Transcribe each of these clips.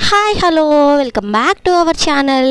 hi hello welcome back to our channel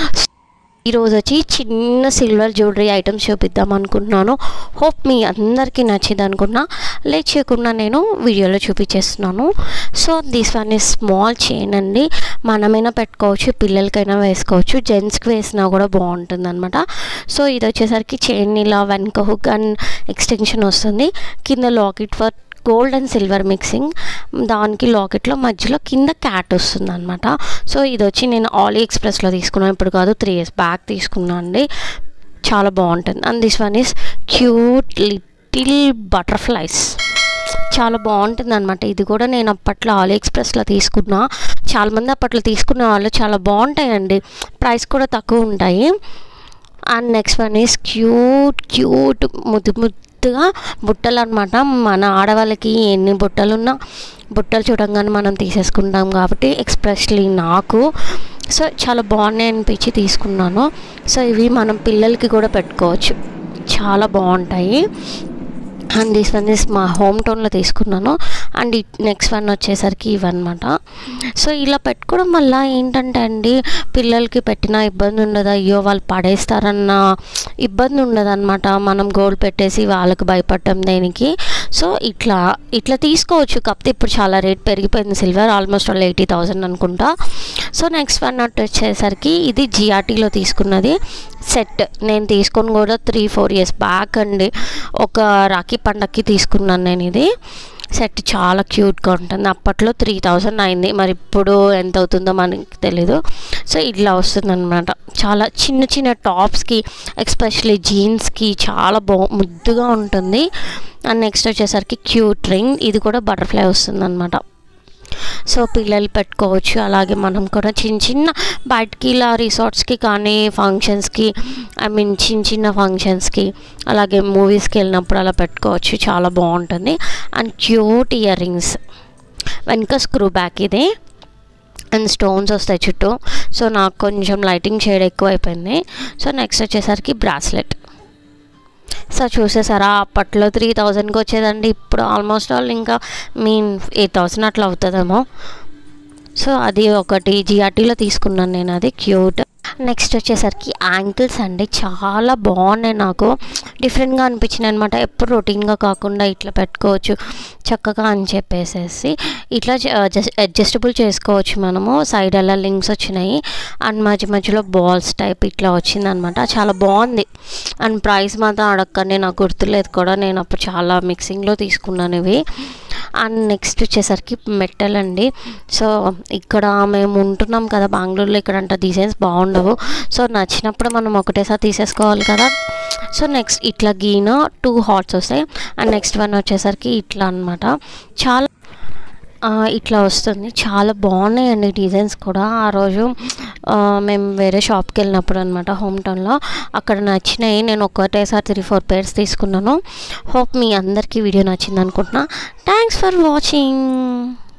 ఈరోజు వచ్చి చిన్న సిల్వర్ జ్యువెలరీ ఐటమ్స్ చూపిద్దాం అనుకుంటున్నాను హోప్ మీ అందరికీ నచ్చింది అనుకున్నా లేట్ చేయకుండా నేను వీడియోలో చూపించేస్తున్నాను so this one is small chain అండి మనమైనా పెట్టుకోవచ్చు పిల్లలకైనా వేసుకోవచ్చు జెంట్స్కి వేసినా కూడా బాగుంటుంది అనమాట సో ఇది వచ్చేసరికి చైన్ ఇలా వెనక హుక్ అండ్ ఎక్స్టెన్షన్ వస్తుంది కింద locket for gold and silver mixing దానికి లాకెట్లో మధ్యలో కింద క్యాట్ వస్తుంది అనమాట సో ఇది వచ్చి నేను ఆలీ ఎక్స్ప్రెస్లో తీసుకున్నాను ఇప్పుడు కాదు త్రీ ఇయర్స్ బ్యాక్ తీసుకున్నాను అండి చాలా బాగుంటుంది and this one is cute little butterflies చాలా బాగుంటుంది అనమాట ఇది కూడా నేను అప్పట్లో ఆలీ ఎక్స్ప్రెస్లో తీసుకున్నా చాలామంది అప్పట్లో తీసుకునే వాళ్ళు చాలా బాగుంటాయండి ప్రైస్ కూడా తక్కువ ఉంటాయి and next one is cute cute ముద్దు ముద్దుగా బుట్టలు అనమాట మన ఆడవాళ్ళకి ఎన్ని బుట్టలు ఉన్నా బుట్టలు చూడంగానే మనం తీసేసుకుంటాం కాబట్టి ఎక్స్ప్రెస్లీ నాకు సో చాలా బాగున్నాయి అనిపించి తీసుకున్నాను సో ఇవి మనం పిల్లలకి కూడా పెట్టుకోవచ్చు చాలా బాగుంటాయి అండ్ దిస్ వన్ ఇస్ మా హోమ్ టౌన్లో తీసుకున్నాను అండ్ నెక్స్ట్ వన్ వచ్చేసరికి ఇవన్నమాట సో ఇలా పెట్టుకోవడం వల్ల ఏంటంటే అండి పిల్లలకి పెట్టిన ఇబ్బంది ఉండదు అయ్యో వాళ్ళు పడేస్తారన్న ఇబ్బంది ఉండదు అనమాట మనం గోల్డ్ పెట్టేసి వాళ్ళకి భయపడటం దేనికి సో ఇట్లా ఇట్లా తీసుకోవచ్చు కాకపోతే ఇప్పుడు చాలా రేట్ పెరిగిపోయింది silver almost all eighty thousand అనుకుంటా సో నెక్స్ట్ వన్ అట్ వచ్చేసరికి ఇది జిఆర్టీలో తీసుకున్నది సెట్ నేను తీసుకొని కూడా త్రీ ఫోర్ ఇయర్స్ బ్యాక్ అండి ఒక రాఖీ పండగకి తీసుకున్నాను నేను ఇది సెట్ చాలా క్యూట్గా ఉంటుంది అప్పట్లో త్రీ థౌజండ్ అయింది మరి ఇప్పుడు ఎంత అవుతుందో మనకి తెలీదు సో ఇట్లా వస్తుంది అనమాట చాలా చిన్న చిన్న టాప్స్కి ఎక్స్పెషలీ జీన్స్కి చాలా బా ముద్దుగా ఉంటుంది అండ్ నెక్స్ట్ వచ్చేసరికి క్యూట్ రింగ్ ఇది కూడా బటర్ఫ్లై వస్తుంది అనమాట సో పిల్లలు పెట్టుకోవచ్చు అలాగే మనం కూడా చిన్న చిన్న బయటికి ఇలా రిసార్ట్స్కి కానీ ఫంక్షన్స్కి ఐ మీన్ చిన్న చిన్న ఫంక్షన్స్కి అలాగే మూవీస్కి వెళ్ళినప్పుడు అలా పెట్టుకోవచ్చు చాలా బాగుంటుంది అండ్ క్యూట్ ఇయర్ రింగ్స్ వెనక స్క్రూ బ్యాక్ ఇది అండ్ స్టోన్స్ వస్తాయి చుట్టూ సో నాకు కొంచెం లైటింగ్ షేడ్ ఎక్కువ అయిపోయింది సో నెక్స్ట్ వచ్చేసరికి బ్రాస్లెట్ సో చూసేసారా అప్పట్లో త్రీ థౌజండ్కి వచ్చేదండి ఇప్పుడు ఆల్మోస్ట్ ఆల్ ఇంకా మీన్ ఎయిట్ థౌసండ్ అట్లా అవుతుందేమో సో అది ఒకటి జిఆర్టీలో తీసుకున్నాను నేను అది క్యూట్ నెక్స్ట్ వచ్చేసరికి యాంకిల్స్ అండి చాలా బాగున్నాయి నాకు డిఫరెంట్గా అనిపించినాయి అనమాట ఎప్పుడు రొటీన్గా కాకుండా ఇట్లా పెట్టుకోవచ్చు చక్కగా అని చెప్పేసేసి ఇట్లా అడ్జస్టబుల్ చేసుకోవచ్చు మనము సైడ్ అలా లింక్స్ వచ్చినాయి అండ్ మధ్య మధ్యలో బాల్స్ టైప్ ఇట్లా వచ్చిందనమాట చాలా బాగుంది అండ్ ప్రైస్ మాత్రం అడగకండి నాకు గుర్తులేదు కూడా నేను అప్పుడు చాలా మిక్సింగ్లో తీసుకున్నాను ఇవి అండ్ నెక్స్ట్ వచ్చేసరికి మెట్టల్ అండి సో ఇక్కడ మేము ఉంటున్నాం కదా బెంగళూరులో ఇక్కడ అంట డిజైన్స్ బాగుండవు సో నచ్చినప్పుడు మనం ఒకటేసారి తీసేసుకోవాలి కదా సో నెక్స్ట్ ఇట్లా గీన టూ హాట్స్ వస్తాయి అండ్ నెక్స్ట్ వన్ వచ్చేసరికి ఇట్లా అనమాట చాలా ఇట్లా వస్తుంది చాలా బాగున్నాయండి డిజైన్స్ కూడా ఆ రోజు మేము వేరే షాప్కి వెళ్ళినప్పుడు అనమాట హోమ్ టౌన్లో అక్కడ నచ్చినాయి నేను ఒకటేసారి త్రీ ఫోర్ పేర్స్ తీసుకున్నాను హోప్ మీ అందరికీ వీడియో నచ్చింది అనుకుంటున్నా థ్యాంక్స్ ఫర్ వాచింగ్